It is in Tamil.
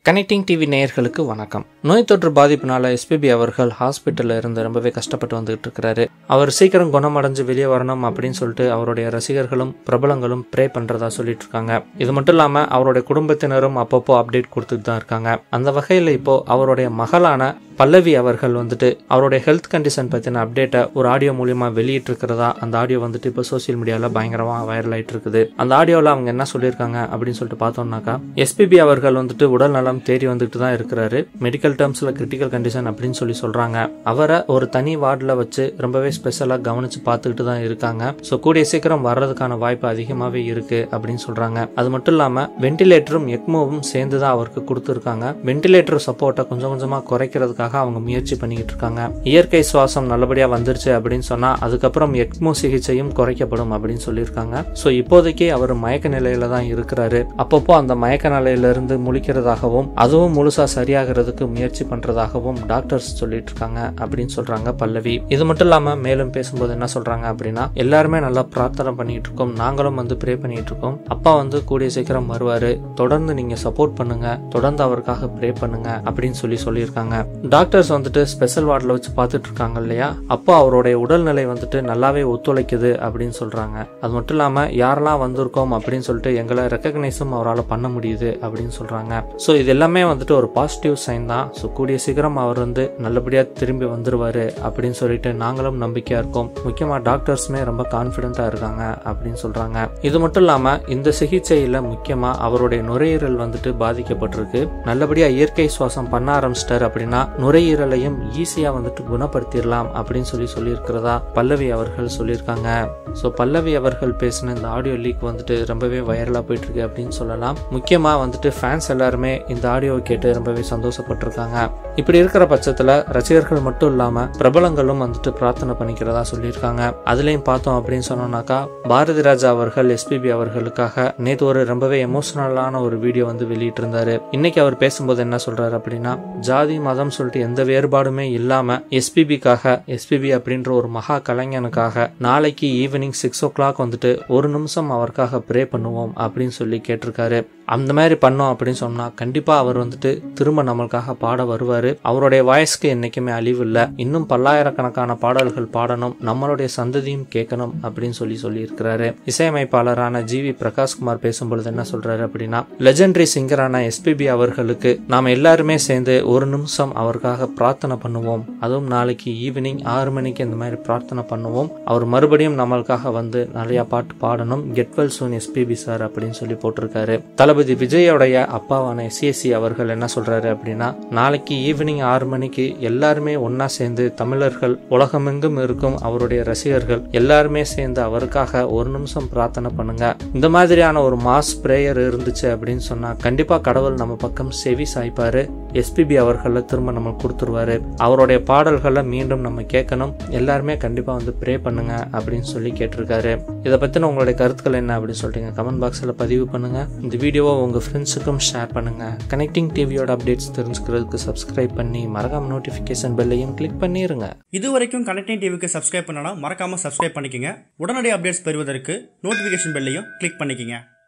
கனெக்டிங் டிவி நேயர்களுக்கு வணக்கம் நோய் தொற்று பாதிப்பினால எஸ்பிபி அவர்கள் ஹாஸ்பிட்டல்ல இருந்து ரொம்பவே கஷ்டப்பட்டு வந்துகிட்டு இருக்கிறாரு அவர் சீக்கிரம் குணமடைஞ்சு வெளியே வரணும் அப்படின்னு சொல்லிட்டு அவருடைய ரசிகர்களும் பிரபலங்களும் ப்ரே பண்றதா சொல்லிட்டு இருக்காங்க இது மட்டும் இல்லாம அவருடைய குடும்பத்தினரும் அப்பப்போ அப்டேட் கொடுத்துட்டு தான் இருக்காங்க அந்த வகையில் இப்போ அவருடைய மகளான பல்லவி அவர்கள் வந்துட்டு அவருடைய ஹெல்த் கண்டிஷன் பற்றின அப்டேட்டை ஒரு ஆடியோ மூலியமா வெளியிட்டு இருக்கிறதா அந்த ஆடியோ வந்துட்டு இப்போ சோசியல் மீடியாவில் பயங்கரமாக வைரல் ஆயிட்டு இருக்குது அந்த ஆடியோவில் அவங்க என்ன சொல்லியிருக்காங்க அப்படின்னு சொல்லிட்டு பார்த்தோம்னாக்கா எஸ்பிபி அவர்கள் வந்துட்டு உடல் நலம் தேறி வந்துட்டு தான் இருக்கிறாரு மெடிக்கல் டேர்ம்ஸில் கிரிட்டிக்கல் கண்டிஷன் அப்படின்னு சொல்லி சொல்கிறாங்க அவரை ஒரு தனி வார்டில் வச்சு ரொம்பவே ஸ்பெஷலாக கவனிச்சு பார்த்துக்கிட்டு தான் இருக்காங்க ஸோ கூடிய சீக்கிரம் வர்றதுக்கான வாய்ப்பு அதிகமாகவே இருக்கு அப்படின்னு சொல்கிறாங்க அது மட்டும் இல்லாமல் வென்டிலேட்டரும் எக்மோவும் சேர்ந்து தான் அவருக்கு கொடுத்துருக்காங்க வென்டிலேட்டர் சப்போர்ட்டை கொஞ்சம் கொஞ்சமாக குறைக்கிறதுக்காக அவங்க முயற்சி பண்ணிக்கிட்டு இருக்காங்க இயற்கை சுவாசம் நல்லபடியாக வந்துருச்சு அப்படின்னு சொன்னால் அதுக்கப்புறம் எக்மோ சிகிச்சையும் குறைக்கப்படும் அப்படின்னு சொல்லியிருக்காங்க ஸோ இப்போதைக்கு அவர் மயக்க நிலையில தான் இருக்கிறாரு அப்பப்போ அந்த மயக்க நிலையிலிருந்து முழிக்கிறதாகவும் அதுவும் முழுசா சரியாகிறதுக்கு முயற்சி பண்றதாகவும் டாக்டர்ஸ் சொல்லிட்டு இருக்காங்க அப்படின்னு சொல்றாங்க பல்லவி இது மட்டும் இல்லாம மேலும் பேசும்போது என்ன சொல்றாங்க அப்படின்னா எல்லாருமே நல்லா பிரார்த்தனை பண்ணிட்டு இருக்கோம் நாங்களும் வந்து ப்ரே பண்ணிட்டு இருக்கோம் அப்பா வந்து கூடிய சீக்கிரம் வருவாரு தொடர்ந்து நீங்க சப்போர்ட் பண்ணுங்க தொடர்ந்து அவருக்காக ப்ரே பண்ணுங்க அப்படின்னு சொல்லி சொல்லியிருக்காங்க டாக்டர்ஸ் வந்துட்டு ஸ்பெஷல் வார்டில் வச்சு பார்த்துட்டு இருக்காங்க இல்லையா அப்போ அவருடைய உடல்நிலை வந்துட்டு நல்லாவே ஒத்துழைக்குது அப்படின்னு சொல்றாங்க அது மட்டும் இல்லாம யாரெல்லாம் வந்திருக்கோம் அப்படின்னு சொல்லிட்டு எங்களை ரெக்கக்னைஸும் அவரால் பண்ண முடியுது அப்படின்னு சொல்றாங்க ஸோ இது எல்லாமே வந்துட்டு ஒரு பாசிட்டிவ் சைன் தான் ஸோ கூடிய சீக்கிரம் அவர் வந்து நல்லபடியாக திரும்பி வந்துருவாரு அப்படின்னு சொல்லிட்டு நாங்களும் நம்பிக்கையா இருக்கோம் முக்கியமாக டாக்டர்ஸுமே ரொம்ப கான்ஃபிடென்ட்டாக இருக்காங்க அப்படின்னு சொல்றாங்க இது மட்டும் இல்லாமல் இந்த சிகிச்சையில் முக்கியமாக அவருடைய நுரையீரல் வந்துட்டு பாதிக்கப்பட்டிருக்கு நல்லபடியாக இயற்கை சுவாசம் பண்ண ஆரம்பிச்சிட்டாரு அப்படின்னா நுரையீரலையும் ஈஸியாக வந்துட்டு குணப்படுத்திடலாம் அப்படின்னு சொல்லி சொல்லியிருக்கிறதா பல்லவி அவர்கள் சொல்லியிருக்காங்க ஸோ பல்லவி அவர்கள் பேசின இந்த ஆடியோ லீக் வந்துட்டு ரொம்பவே வைரலாக போயிட்டு இருக்கு அப்படின்னு சொல்லலாம் முக்கியமாக வந்துட்டு ஃபேன்ஸ் எல்லாருமே இந்த ஆடியோவை கேட்டு ரொம்பவே சந்தோஷப்பட்டிருக்காங்க இப்படி இருக்கிற பட்சத்தில் ரசிகர்கள் மட்டும் இல்லாமல் பிரபலங்களும் வந்துட்டு பிரார்த்தனை பண்ணிக்கிறதா சொல்லியிருக்காங்க அதுலேயும் பார்த்தோம் அப்படின்னு சொன்னோம்னாக்கா பாரதி ராஜா அவர்கள் எஸ்பிபி அவர்களுக்காக நேற்று ஒரு ரொம்பவே எமோஷனலான ஒரு வீடியோ வந்து வெளியிட்டிருந்தாரு இன்னைக்கு அவர் பேசும்போது என்ன சொல்றாரு அப்படின்னா ஜாதி மதம் சொல்லிட்டு எந்த வேறுபாடுமே இல்லாம எஸ்பிபிக்காக எஸ்பிபி அப்படின்ற ஒரு மகா கலைஞனுக்காக நாளைக்கு ஈவினிங் சிக்ஸ் ஓ கிளாக் வந்துட்டு ஒரு நிமிஷம் அவருக்காக ப்ரே பண்ணுவோம் அப்படின்னு சொல்லி கேட்டிருக்காரு அந்த மாதிரி பண்ணோம் அப்படின்னு சொன்னா கண்டிப்பா அவர் வந்துட்டு திரும்ப நம்மளுக்காக பாட வருவாரு அவருடைய வாய்ஸ்க்கு என்னைக்குமே அழிவு இல்லை இன்னும் பல்லாயிரக்கணக்கான பாடல்கள் பாடணும் நம்மளுடைய சந்ததியும் கேட்கணும் அப்படின்னு சொல்லி சொல்லியிருக்கிறாரு இசையமைப்பாளரான ஜி வி பிரகாஷ்குமார் பேசும்பொழுது என்ன சொல்றாரு அப்படின்னா லெஜெண்டரி சிங்கரான எஸ்பிபி அவர்களுக்கு நாம எல்லாருமே சேர்ந்து ஒரு நிமிஷம் அவருக்காக பிரார்த்தனை பண்ணுவோம் அதுவும் நாளைக்கு ஈவினிங் ஆறு மணிக்கு இந்த மாதிரி பிரார்த்தனை பண்ணுவோம் அவர் மறுபடியும் நம்மளுக்காக வந்து நிறைய பாட்டு பாடணும் get well soon SPB sir அப்படின்னு சொல்லி போட்டிருக்காரு தளபதி விஜயோடைய அப்பாவான எஸ்எஸ்சி அவர்கள் என்ன சொல்றாரு அப்படின்னா நாளைக்கு ஈவினிங் ஆறு மணிக்கு எல்லாருமே ஒன்னா சேர்ந்து தமிழர்கள் உலகமெங்கும் இருக்கும் அவருடைய ரசிகர்கள் எல்லாருமே சேர்ந்து அவருக்காக ஒரு நிமிஷம் பிரார்த்தனை பண்ணுங்க இந்த மாதிரியான ஒரு மாஸ் பிரேயர் இருந்துச்சு அப்படின்னு சொன்னா கண்டிப்பா கடவுள் நம்ம பக்கம் செவி சாய்ப்பாரு எஸ்பிபி அவர்களை திரும்ப நம்ம கொடுத்துருவாரு அவருடைய பாடல்களை மீண்டும் நம்ம கேட்கணும் எல்லாருமே கண்டிப்பா வந்து ப்ரே பண்ணுங்க அப்படின்னு சொல்லி கேட்டிருக்காரு இதை பத்தின உங்களுடைய கருத்துக்கள் என்ன அப்படின்னு சொல்லிட்டு கமெண்ட் பாக்ஸ்ல பதிவு பண்ணுங்க இந்த வீடியோவை உங்க ஃப்ரெண்ட்ஸுக்கும் ஷேர் பண்ணுங்க கனெக்டிங் டிவியோட அப்டேட்ஸ் தெரிஞ்சுக்கிறதுக்கு சப்ஸ்கிரைப் பண்ணி மறக்காம நோட்டிஃபிகேஷன் பெல்லையும் கிளிக் பண்ணிருங்க இது வரைக்கும் கனெக்டிங் டிவிக்கு சப்ஸ்கிரைப் பண்ணனா மறக்காம சப்ஸ்கிரைப் பண்ணிக்கங்க உடனடி அப்டேட்ஸ் பெறுவதற்கு நோட்டிஃபிகேஷன் பெல்லையும் கிளிக் பண்ணிக்கங்க